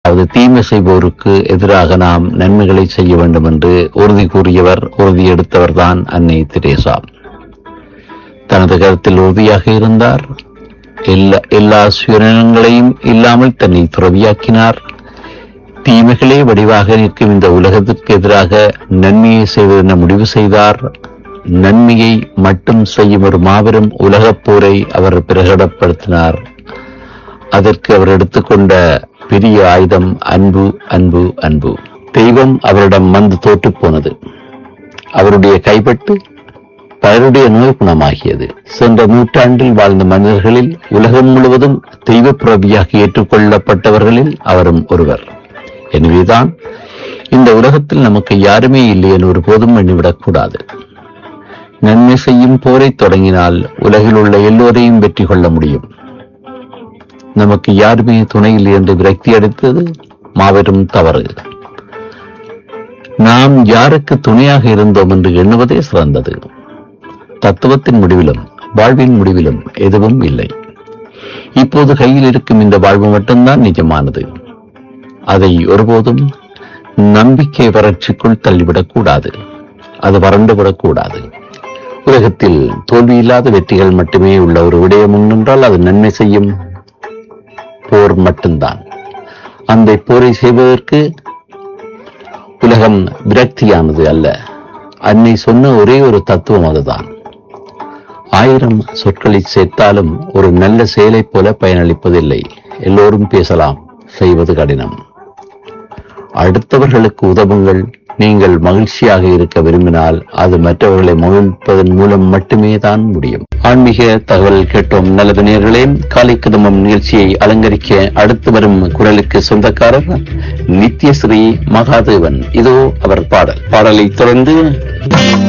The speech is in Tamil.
அதாவது தீமை செய்வோருக்கு எதிராக நாம் நன்மைகளை செய்ய வேண்டும் என்று உறுதி கூறியவர் உறுதி எடுத்தவர்தான் அன்னை தெரேசா தனது கருத்தில் உறுதியாக இருந்தார் எல்லா எல்லா சுயநலங்களையும் இல்லாமல் தன்னை துறவியாக்கினார் தீமைகளே வடிவாக நிற்கும் இந்த உலகத்திற்கு எதிராக நன்மையை செய்வதென முடிவு செய்தார் நன்மையை மட்டும் செய்யும் ஒரு மாபெரும் உலகப் போரை அவர் பிரகடப்படுத்தினார் அதற்கு அவர் எடுத்துக்கொண்ட பெரிய ஆயுதம் அன்பு அன்பு அன்பு தெய்வம் அவரிடம் வந்து தோற்றுப் போனது அவருடைய கைப்பட்டு பலருடைய நோய் குணமாகியது சென்ற நூற்றாண்டில் வாழ்ந்த மனிதர்களில் உலகம் முழுவதும் தெய்வ பிறவியாக ஏற்றுக்கொள்ளப்பட்டவர்களில் அவரும் ஒருவர் எனவேதான் இந்த உலகத்தில் நமக்கு யாருமே இல்லை என்று ஒருபோதும் எண்ணிவிடக்கூடாது நன்மை செய்யும் போரை தொடங்கினால் உலகில் உள்ள எல்லோரையும் வெற்றி கொள்ள முடியும் நமக்கு யாருமே துணை இல்லை என்று விரக்தி அடித்தது மாபெரும் தவறு நாம் யாருக்கு துணையாக இருந்தோம் என்று எண்ணுவதே சிறந்தது தத்துவத்தின் முடிவிலும் வாழ்வின் முடிவிலும் எதுவும் இல்லை இப்போது கையில் இருக்கும் இந்த வாழ்வு மட்டும்தான் நிஜமானது அதை ஒருபோதும் நம்பிக்கை வறட்சிக்குள் தள்ளிவிடக் கூடாது அது வறண்டுவிடக் கூடாது உலகத்தில் தோல்வியில்லாத வெற்றிகள் மட்டுமே உள்ள ஒரு விடயம் என்றால் அது நன்மை செய்யும் போர் மட்டும்தான் அந்த போரை செய்வதற்கு உலகம் விரக்தியானது அல்ல அன்னை சொன்ன ஒரே ஒரு தத்துவம் அதுதான் ஆயிரம் சொற்களை சேர்த்தாலும் ஒரு நல்ல செயலைப் போல பயனளிப்பதில்லை எல்லோரும் பேசலாம் செய்வது கடினம் அடுத்தவர்களுக்கு உதவுங்கள் நீங்கள் மகிழ்ச்சியாக இருக்க விரும்பினால் அது மற்றவர்களை மகிழ்ப்பதன் மூலம் மட்டுமே தான் முடியும் ஆன்மீக தகவல் கேட்டோம் நல்லது நேர்களே காலை குடும்பம் நிகழ்ச்சியை அலங்கரிக்க அடுத்து வரும் குரலுக்கு சொந்தக்காரர் நித்யஸ்ரீ மகாதேவன் இதோ அவர் பாடல் பாடலை தொடர்ந்து